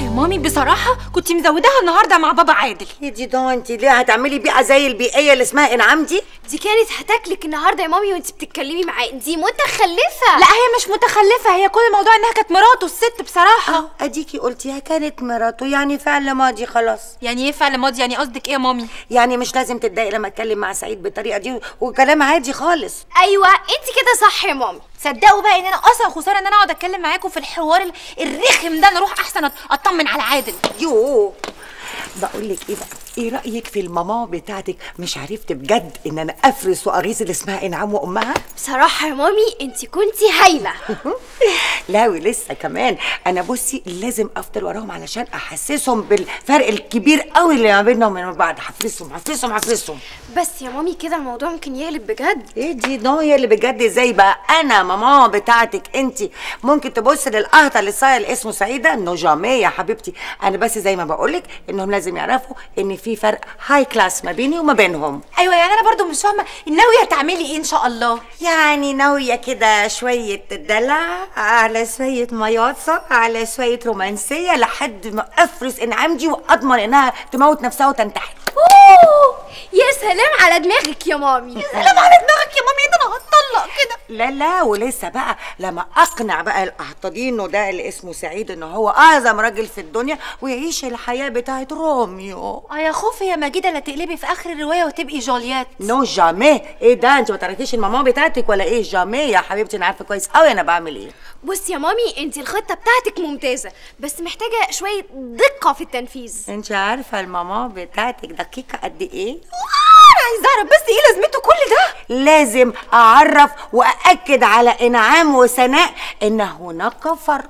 يا مامي بصراحه كنت مزوداها النهارده مع بابا عادل يا دي ده انت ليه هتعملي بيئه زي البيئيه اللي اسمها انعام دي دي كانت هتاكلك النهارده يا مامي وانت بتتكلمي معاه دي متخلفه لا هي مش متخلفه هي كل الموضوع انها كانت مراته الست بصراحه اه اديكي قلتيها كانت مراته يعني فعل ماضي خلاص يعني ايه فعل ماضي يعني قصدك ايه يا مامي يعني مش لازم تتضايقي لما اتكلم مع سعيد بالطريقه دي وكلام عادي خالص ايوه انت كده صح يا مامي صدقوا بقى ان انا اصلا خساره ان انا اقعد اتكلم معاكم في الحوار ال- الرخم ده نروح احسن أط- اطمن على عادل يوه بقول لك ايه بقى ايه رايك في الماما بتاعتك مش عرفت بجد ان انا افرس واغيظ اللي اسمها انعام وامها بصراحه يا مامي انت كنتي هايله لا ولسه كمان انا بصي لازم افضل وراهم علشان احسسهم بالفرق الكبير قوي اللي ما بينهم وبين بعض حفزهم حفزهم حفزهم بس يا مامي كده الموضوع ممكن يقلب بجد ايه دي نوية اللي بجد ازاي بقى انا ماما بتاعتك انت ممكن تبص للقهطه اللي صاير اللي اسمه سعيده انه جاميه يا حبيبتي انا بس زي ما بقولك انهم لازم يعرفوا ان في فرق هاي كلاس ما بيني وما بينهم ايوه يعني انا برضو مش فاهمه ناويه تعملي ايه ان شاء الله يعني ناوية كده شوية دلع على شوية مياصة على شوية رومانسية لحد ما أفرس إنعام دي وأضمن إنها تموت نفسها وتنتحر أوه، يا سلام على دماغك يا مامي سلام على دماغك يا مامي ده انا هتطلق كده لا لا ولسه بقى لما أقنع بقى الأحطدينو ده اللي اسمه سعيد إن هو أعظم راجل في الدنيا ويعيش الحياة بتاعت روميو اه يا خوفي يا مجيده لا تقلبي في اخر الروايه وتبقي جوليات نو جامي ايه ده انت ما تعرفيش الماما بتاعتك ولا ايه جامي يا حبيبتي انا عارفه كويس قوي انا بعمل ايه بصي يا مامي انت الخطه بتاعتك ممتازه بس محتاجه شويه دقه في التنفيذ انت عارفه الماما بتاعتك دقيقه قد ايه انا عايزه اعرف بس ايه لازمته كل ده لازم اعرف واكد على انعام وسناء ان هناك فرق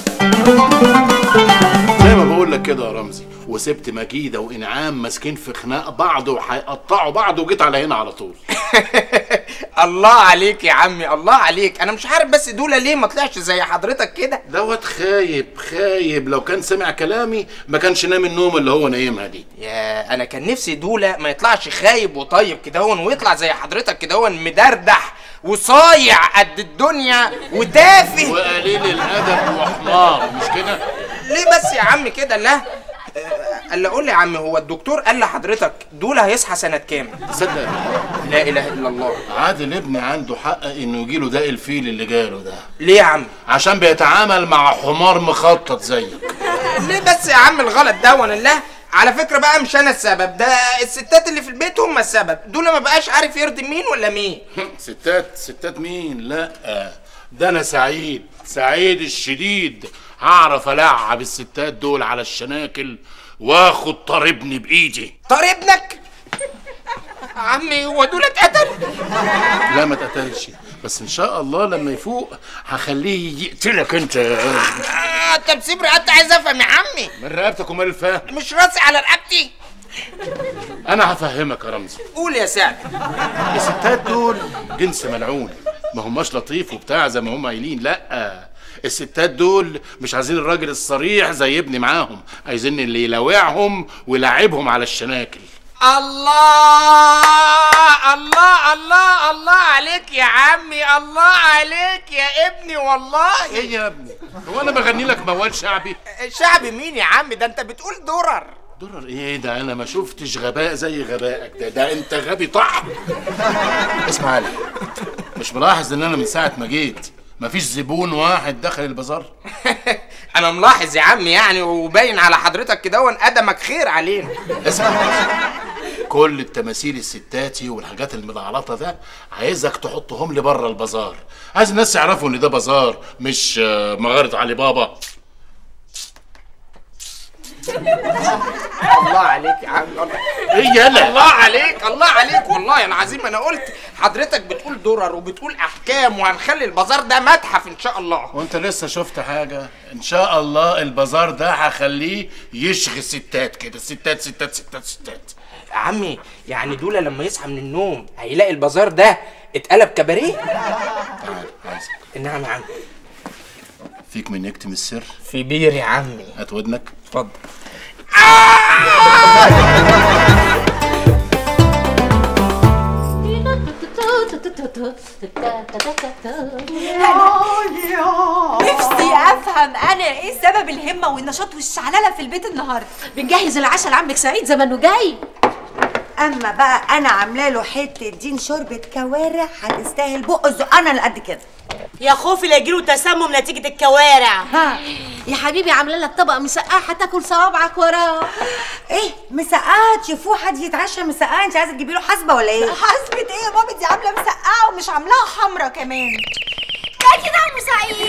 زي ما بقول لك كده يا رمزي وسبت مجيده وانعام ماسكين في خناق بعض وهيقطعوا بعض وجيت على هنا على طول الله عليك يا عمي الله عليك انا مش عارف بس دول ليه ما طلعش زي حضرتك كده دوت خايب خايب لو كان سمع كلامي ما كانش نام النوم اللي هو نايمها دي يا انا كان نفسي دولة ما يطلعش خايب وطيب كده هون ويطلع زي حضرتك كده هون مدردح وصايع قد الدنيا وتافه وقليل الادب وحمار مش كده ليه بس يا عم كده لا قال قول لي يا عم هو الدكتور قال لحضرتك دول هيصحى سنة كام؟ تصدق لا اله الا الله عادل ابني عنده حق انه يجيله ده الفيل اللي جاله ده ليه يا عم؟ عشان بيتعامل مع حمار مخطط زيك ليه بس يا عم الغلط ده وانا لا على فكرة بقى مش انا السبب ده الستات اللي في البيت هم السبب دول ما بقاش عارف يرضي مين ولا مين ستات ستات مين لا ده انا سعيد سعيد الشديد هعرف العب الستات دول على الشناكل واخد طربني بايدي طار ابنك عمي هو دول اتقتل لا ما اتقتلش بس ان شاء الله لما يفوق هخليه يقتلك انت آه طب سيب رقبتي عايز افهم يا عمي من رقبتك ومال الفهم مش راسي على رقبتي انا هفهمك يا رمزي قول يا سعد الستات دول جنس ملعون ما هماش لطيف وبتاع زي ما هم قايلين لا الستات دول مش عايزين الراجل الصريح زي ابني معاهم عايزين اللي يلاوعهم ويلعبهم على الشناكل الله الله الله الله عليك يا عمي الله عليك يا ابني والله ايه يا ابني هو انا بغني لك موال شعبي شعب مين يا عم ده انت بتقول درر درر ايه ده انا ما شفتش غباء زي غبائك ده ده انت غبي طحن اسمع لي مش ملاحظ ان انا من ساعه ما جيت مفيش زبون واحد دخل البازار انا ملاحظ يا عم يعني وباين على حضرتك كده وان قدمك خير علينا اسمع كل التماثيل الستاتي والحاجات المدعلطه ده عايزك تحطهم لي بره البازار عايز الناس يعرفوا ان ده بازار مش آه، مغاره علي بابا الله عليك يا عم الله ايه يلا الله عليك الله عليك والله انا عظيم انا قلت حضرتك بتقول درر وبتقول احكام وهنخلي البازار ده متحف ان شاء الله وانت لسه شفت حاجة ان شاء الله البازار ده هخليه يشغي ستات كده ستات ستات ستات ستات يا عمي يعني دول لما يصحى من النوم هيلاقي البازار ده اتقلب كباريه تعال عايزك نعم يا عم فيك من يكتم السر في بير يا عمي هات ودنك اتفضل نفسي افهم انا ايه سبب الهمه والنشاط والشعلله في البيت النهارده بنجهز العشاء لعمك سعيد زي ما انه جاي اما بقى انا عامله له حته دين شوربه كوارع هتستاهل بق الزقانه اللي قد كده يا خوفي لا يجيله تسمم نتيجة الكوارع ها يا حبيبي عامله لك طبق مسقعه هتاكل صوابعك وراه ايه مسقعه تشوفوه حد يتعشى مسقعه انت عايزه تجيبي له حسبه ولا ايه حسبة ايه يا ماما دي عامله مسقعه ومش عاملاها حمرا كمان ده كده يا ام سعيد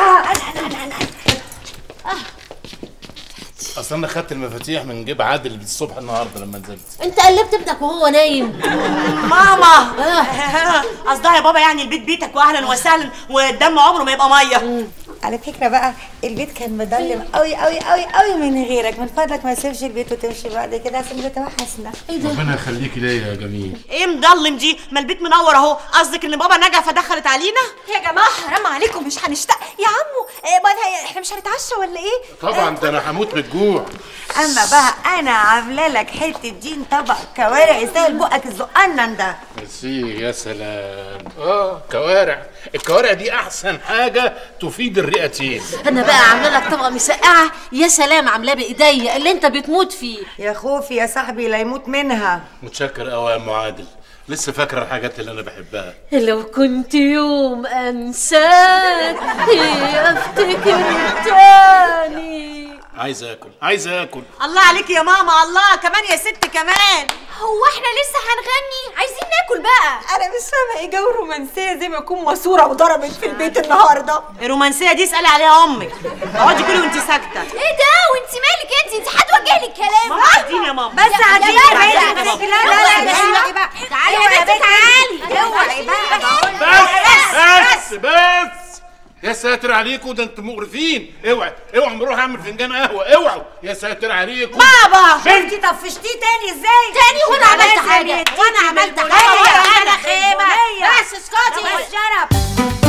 اصل انا خدت المفاتيح من جيب عادل الصبح النهارده لما نزلت انت قلبت ابنك وهو نايم ماما قصدها يا بابا يعني البيت بيتك واهلا وسهلا والدم عمره ما يبقى ميه على فكره بقى البيت كان مضلم قوي قوي قوي قوي من غيرك من فضلك ما تسيبش البيت وتمشي بعد كده عشان بتوحشنا ربنا يخليكي ليا يا جميل ايه مضلم دي ما البيت منور اهو قصدك ان بابا نجا فدخلت علينا يا جماعه حرام عليكم مش هنشتاق يا عمو إيه ما احنا مش هنتعشى ولا ايه طبعا ده انا هموت من الجوع اما بقى انا عامله لك حته دين طبق كوارع يستاهل بقك الزقنن ده ميرسي يا سلام اه كوارع الكوارع دي احسن حاجه تفيد الرئتين انا بقى عامله لك طبق مسقعه يا سلام عاملاه بايديا اللي انت بتموت فيه يا خوفي يا صاحبي لا يموت منها متشكر قوي يا ام عادل لسه فاكره الحاجات اللي انا بحبها لو كنت يوم انساك افتكر تاني عايز اكل عايز اكل الله عليك يا ماما الله كمان يا ست كمان هو احنا لسه هنغني عايزين ناكل بقى انا مش فاهمه ايه جو رومانسيه زي ما يكون ماسوره وضربت في البيت النهارده الرومانسيه دي اسالي عليها امك اقعدي كلي وانت ساكته ايه ده وانت مالك انت انت هتوجه لي الكلام ماما قاعدين يا ماما بس عادي بقى، لا بس. لا لا لا بقى تعالي يا بنتي تعالي اوعي بقى بس بس بس يا ساتر عليكم ده انتوا مقرفين اوعى اوعى نروح اعمل فنجان قهوه اوعوا يا ساتر عليكم بابا شفتي طفشتيه تاني ازاي تاني وانا عملت حاجه وانا عملت حاجه انا خيمه بس اسكتي بس شرب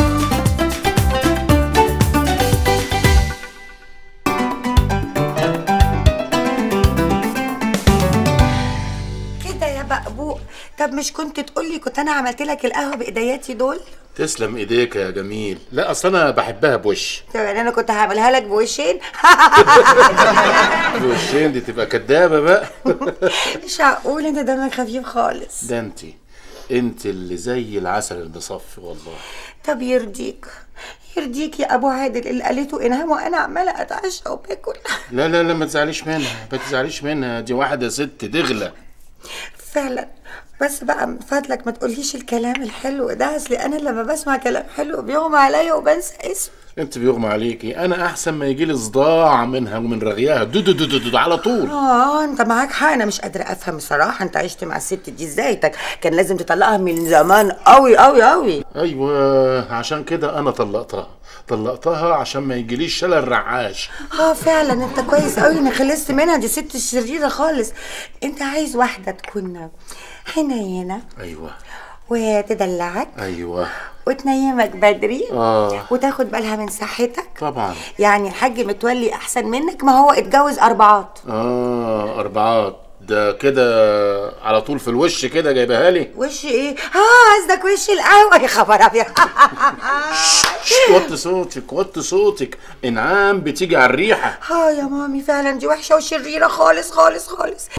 كده يا بقبوق طب مش كنت تقولي كنت انا عملت لك القهوه بايدياتي دول تسلم ايديك يا جميل لا اصل انا بحبها بوش طب يعني انا كنت هعملها لك بوشين بوشين دي تبقى كدابه بقى مش هقول انت دمك خفيف خالص ده انت انت اللي زي العسل المصفي والله طب يرضيك يرضيك يا ابو عادل اللي قالته انهام وانا عماله اتعشى وباكل لا لا لا ما تزعليش منها ما تزعليش منها دي واحده ست دغله فعلا بس بقى من فضلك ما تقوليش الكلام الحلو ده اصل انا لما بسمع كلام حلو بيغمى عليا وبنسى اسمه انت بيغمى عليكي انا احسن ما يجي لي صداع منها ومن رغيها دو دو دو دو, دو على طول اه انت معاك حق انا مش قادره افهم بصراحه انت عشت مع الست دي ازاي تك- كان لازم تطلقها من زمان قوي قوي قوي ايوه عشان كده انا طلقتها طلقتها عشان ما يجيليش شلل رعاش اه فعلا انت كويس قوي انك خلصت منها دي ست شريره خالص انت عايز واحده تكون حنينه ايوه وتدلعك ايوه وتنيمك بدري آه. وتاخد بالها من صحتك طبعا يعني الحاج متولي احسن منك ما هو اتجوز اربعات اه اربعات ده كده على طول في الوش كده جايبها لي وش ايه اه قصدك وش القهوه يا خبر ابيض وطي صوتك وطي صوتك انعام بتيجي على الريحه اه يا مامي فعلا دي وحشه وشريره خالص خالص خالص